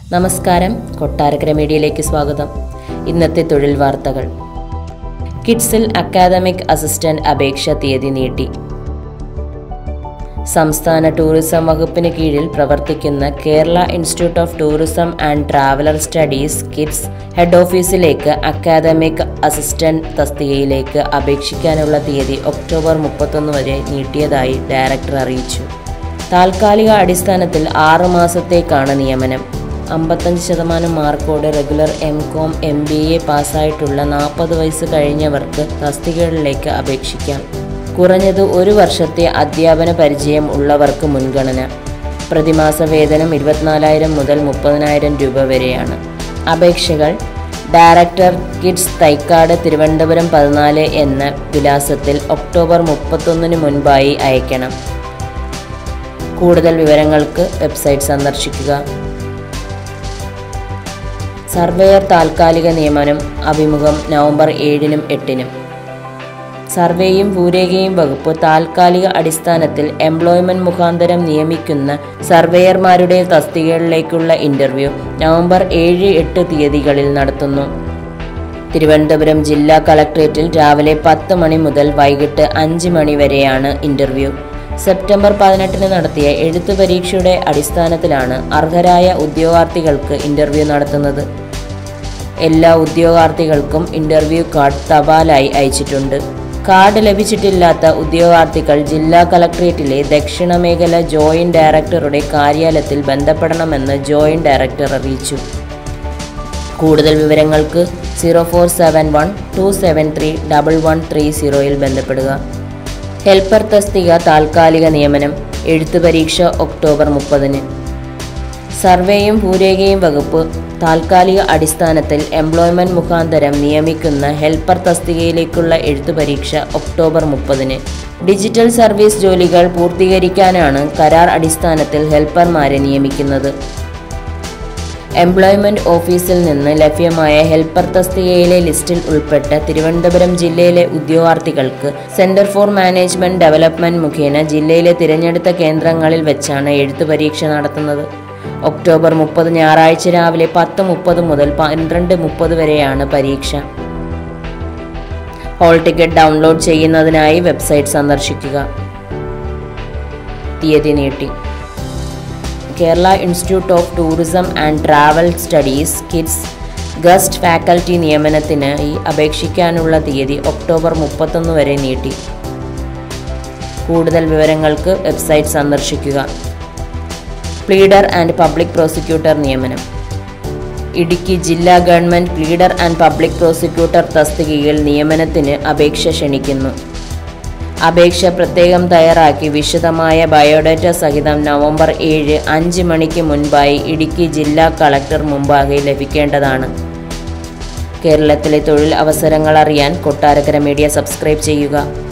നമസ്കാരം കൊട്ടാരക്കര മീഡിയയിലേക്ക് സ്വാഗതം ഇന്നത്തെ തൊഴിൽ വാർത്തകൾ കിഡ്സിൽ അക്കാദമിക് അസിസ്റ്റന്റ് അപേക്ഷ തീയതി നീട്ടി സംസ്ഥാന ടൂറിസം വകുപ്പിന് കീഴിൽ പ്രവർത്തിക്കുന്ന Kerala institute of tourism and traveller studies KITTS head ഓഫീസിലേക്ക് അക്കാദമിക് അസിസ്റ്റന്റ് തസ്തികയിലേക്ക് അപേക്ഷിക്കാനുള്ള തീയതി ഒക്ടോബർ മുപ്പത്തൊന്ന് വരെ നീട്ടിയതായി ഡയറക്ടർ അറിയിച്ചു താൽക്കാലിക അടിസ്ഥാനത്തിൽ ആറ് മാസത്തേക്കാണ് നിയമനം അമ്പത്തഞ്ച് ശതമാനം മാർക്കോടെ regular M Com M B A പാസ്സായിട്ടുള്ള നാൽപ്പത് വയസ്സ് കഴിഞ്ഞവർക്ക് തസ്തികകളിലേക്ക് അപേക്ഷിക്കാം കുറഞ്ഞത് ഒരു വർഷത്തെ അധ്യാപന പരിചയം ഉള്ളവർക്ക് മുൻഗണന പ്രതിമാസ വേതനം ഇരുപത്തിനാലായിരം മുതൽ മുപ്പതിനായിരം രൂപ വരെയാണ് അപേക്ഷകൾ ഡയറക്ടർ കിഡ്സ് തൈക്കാട് തിരുവനന്തപുരം പതിനാല് എന്ന വിലാസത്തിൽ ഒക്ടോബർ മുപ്പത്തൊന്നിന് മുൻപായി അയക്കണം കൂടുതൽ വിവരങ്ങൾക്ക് വെബ്സൈറ്റ് സന്ദർശിക്കുക സർവേയർ താൽക്കാലിക നിയമനം അഭിമുഖം നവംബർ ഏഴിനും എട്ടിനും സർവേയും ഭൂരേഖയും വകുപ്പ് താൽക്കാലിക അടിസ്ഥാനത്തിൽ എംപ്ലോയ്മെന്റ് മുഖാന്തരം നിയമിക്കുന്ന സർവേയർമാരുടെ തസ്തികകളിലേക്കുള്ള ഇന്റർവ്യൂ നവംബർ ഏഴ് എട്ട് തീയതികളിൽ നടത്തുന്നു തിരുവനന്തപുരം ജില്ലാ കളക്ട്രേറ്റിൽ രാവിലെ പത്ത് മണി മുതൽ വൈകിട്ട് അഞ്ച് മണി വരെയാണ് ഇന്റർവ്യൂ സെപ്റ്റംബർ പതിനെട്ടിന് നടത്തിയ എഴുത്തു പരീക്ഷയുടെ അടിസ്ഥാനത്തിലാണ് അർഹരായ ഉദ്യോഗാർത്ഥികൾക്ക് ഇന്റർവ്യൂ നടത്തുന്നത് എല്ലാ ഉദ്യോഗാർത്ഥികൾക്കും ഇന്റർവ്യൂ കാർഡ് തപാലായി അയച്ചിട്ടുണ്ട് കാർഡ് ലഭിച്ചിട്ടില്ലാത്ത ഉദ്യോഗാർത്ഥികൾ ജില്ലാ കളക്ട്രേറ്റിലെ ദക്ഷിണ മേഖല ജോയിന്റ് ഡയറക്ടറുടെ കാര്യാലയത്തിൽ ബന്ധപ്പെടണമെന്ന് ജോയിന്റ് ഡയറക്ടർ അറിയിച്ചു കൂടുതൽ വിവരങ്ങൾക്ക് zero four seven one two seven three double one three സീറോയിൽ ബന്ധപ്പെടുക ഹെൽപ്പർ തസ്തിക താൽക്കാലിക നിയമനം എഴുത്തു പരീക്ഷ ഒക്ടോബർ മുപ്പതിന് സർവേയും ഭൂരേഖയും വകുപ്പ് താൽക്കാലിക അടിസ്ഥാനത്തിൽ എംപ്ലോയ്മെന്റ് മുഖാന്തരം നിയമിക്കുന്ന ഹെൽപ്പർ തസ്തികയിലേക്കുള്ള എഴുത്തു പരീക്ഷ ഒക്ടോബർ മുപ്പതിന് ഡിജിറ്റൽ സർവീസ് ജോലികൾ പൂർത്തീകരിക്കാനാണ് കരാർ അടിസ്ഥാനത്തിൽ ഹെൽപ്പർമാരെ നിയമിക്കുന്നത് എംപ്ലോയ്മെന്റ് ഓഫീസിൽ നിന്ന് ലഭ്യമായ ഹെൽപ്പർ തസ്തികയിലെ ലിസ്റ്റിൽ ഉൾപ്പെട്ട തിരുവനന്തപുരം ജില്ലയിലെ ഉദ്യോഗാർത്ഥികൾക്ക് സെന്റർ ഫോർ മാനേജ്മെന്റ് ഡെവലപ്മെന്റ് മുഖേന ജില്ലയിലെ തിരഞ്ഞെടുത്ത കേന്ദ്രങ്ങളിൽ വെച്ചാണ് എഴുത്തു പരീക്ഷ നടത്തുന്നത് ഒക്ടോബർ മുപ്പത് ഞായറാഴ്ച രാവിലെ പത്ത് മുപ്പത് മുതൽ പന്ത്രണ്ട് മുപ്പത് വരെയാണ് പരീക്ഷ ഹോൾ ടിക്കറ്റ് ഡൗൺലോഡ് ചെയ്യുന്നതിനായി വെബ്സൈറ്റ് സന്ദർശിക്കുക തീയതി നീട്ടി Kerala institute of tourism and travel studies KITTS guest faculty നിയമനത്തിനായി അപേക്ഷിക്കാനുള്ള തീയതി ഒക്ടോബർ മുപ്പത്തൊന്ന് വരെ നീട്ടി കൂടുതൽ വിവരങ്ങൾക്ക് വെബ്സൈറ്റ് സന്ദർശിക്കുക പ്ലീഡർ ആൻഡ് പബ്ലിക് പ്രോസിക്യൂട്ടർ നിയമനം ഇടുക്കി ജില്ലാ government pleader and public prosecutor തസ്തികയിൽ നിയമനത്തിന് അപേക്ഷ ക്ഷണിക്കുന്നു അപേക്ഷ പ്രത്യേകം തയ്യാറാക്കി വിശദമായ ബയോഡാറ്റ സഹിതം നവംബർ ഏഴ് അഞ്ച് മണിക്ക് മുൻപായി ഇടുക്കി ജില്ലാ കളക്ടർ മുമ്പാകെ ലഭിക്കേണ്ടതാണ് കേരളത്തിലെ തൊഴിൽ അവസരങ്ങൾ അറിയാൻ കൊട്ടാരക്കര മീഡിയ സബ്സ്ക്രൈബ് ചെയ്യുക